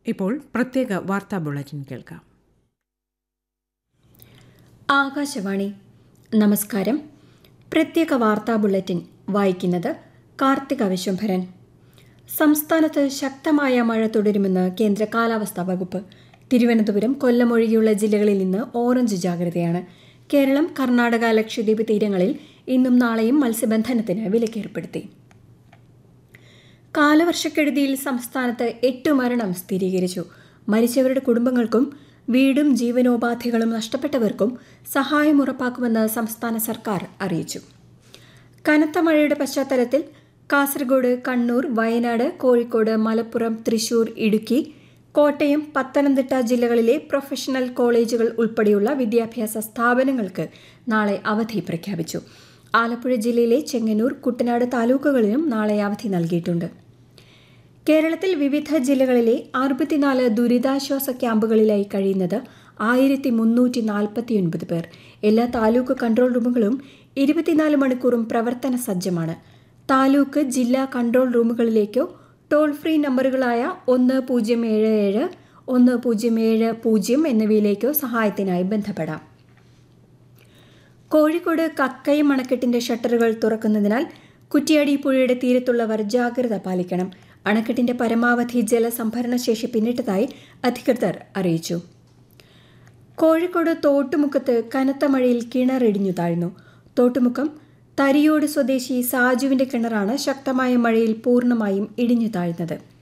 ഇപ്പോൾ പ്രത്യേക വാർത്താ ബുള്ളറ്റിൻ കേൾക്കാം ആകാശവാണി നമസ്കാരം പ്രത്യേക വാർത്താ ബുള്ളറ്റിൻ വായിക്കുന്നത് കാർത്തിക വിശ്വംഭരൻ സംസ്ഥാനത്ത് ശക്തമായ മഴ തുടരുമെന്ന് കേന്ദ്ര കാലാവസ്ഥാ വകുപ്പ് തിരുവനന്തപുരം കൊല്ലം ഒഴികെയുള്ള ജില്ലകളിൽ നിന്ന് ഓറഞ്ച് ജാഗ്രതയാണ് കേരളം കർണാടക ലക്ഷദ്വീപ് തീരങ്ങളിൽ ഇന്നും നാളെയും മത്സ്യബന്ധനത്തിന് വിലക്കേർപ്പെടുത്തി കാലവർഷക്കെടുതിയിൽ സംസ്ഥാനത്ത് എട്ട് മരണം സ്ഥിരീകരിച്ചു മരിച്ചവരുടെ കുടുംബങ്ങൾക്കും വീടും ജീവനോപാധികളും നഷ്ടപ്പെട്ടവർക്കും സഹായം ഉറപ്പാക്കുമെന്ന് സംസ്ഥാന സർക്കാർ അറിയിച്ചു കനത്ത മഴയുടെ പശ്ചാത്തലത്തിൽ കാസർഗോഡ് കണ്ണൂർ വയനാട് കോഴിക്കോട് മലപ്പുറം തൃശൂർ ഇടുക്കി കോട്ടയം പത്തനംതിട്ട ജില്ലകളിലെ പ്രൊഫഷണൽ കോളേജുകൾ ഉൾപ്പെടെയുള്ള വിദ്യാഭ്യാസ സ്ഥാപനങ്ങൾക്ക് നാളെ അവധി പ്രഖ്യാപിച്ചു ആലപ്പുഴ ജില്ലയിലെ ചെങ്ങന്നൂർ കുട്ടനാട് താലൂക്കുകളിലും നാളെ അവധി നൽകിയിട്ടുണ്ട് കേരളത്തിൽ വിവിധ ജില്ലകളിലെ അറുപത്തിനാല് ദുരിതാശ്വാസ ക്യാമ്പുകളിലായി കഴിയുന്നത് ആയിരത്തി മുന്നൂറ്റി നാൽപ്പത്തിയൊൻപത് പേർ എല്ലാ താലൂക്ക് കൺട്രോൾ റൂമുകളും ഇരുപത്തിനാല് മണിക്കൂറും പ്രവർത്തന സജ്ജമാണ് താലൂക്ക് ജില്ലാ കൺട്രോൾ റൂമുകളിലേക്കോ ടോൾ ഫ്രീ നമ്പറുകളായ ഒന്ന് പൂജ്യം ഏഴ് ഏഴ് ഒന്ന് പൂജ്യം ഏഴ് പൂജ്യം എന്നിവയിലേക്കോ സഹായത്തിനായി ബന്ധപ്പെടാം കോഴിക്കോട് കക്കയം അണക്കെട്ടിന്റെ ഷട്ടറുകൾ തുറക്കുന്നതിനാൽ കുറ്റിയാടി പുഴയുടെ തീരത്തുള്ളവർ ജാഗ്രത പാലിക്കണം അണക്കെട്ടിന്റെ പരമാവധി ജലസംഭരണ ശേഷി പിന്നിട്ടതായി അധികൃതർ അറിയിച്ചു കോഴിക്കോട് തോട്ടുമുക്കത്ത് കനത്ത മഴയിൽ കിണറിടിഞ്ഞു താഴ്ന്നു തോട്ടുമുക്കം തരിയോട് സ്വദേശി സാജുവിന്റെ കിണറാണ് ശക്തമായ മഴയിൽ പൂർണ്ണമായും ഇടിഞ്ഞു താഴ്ന്നത്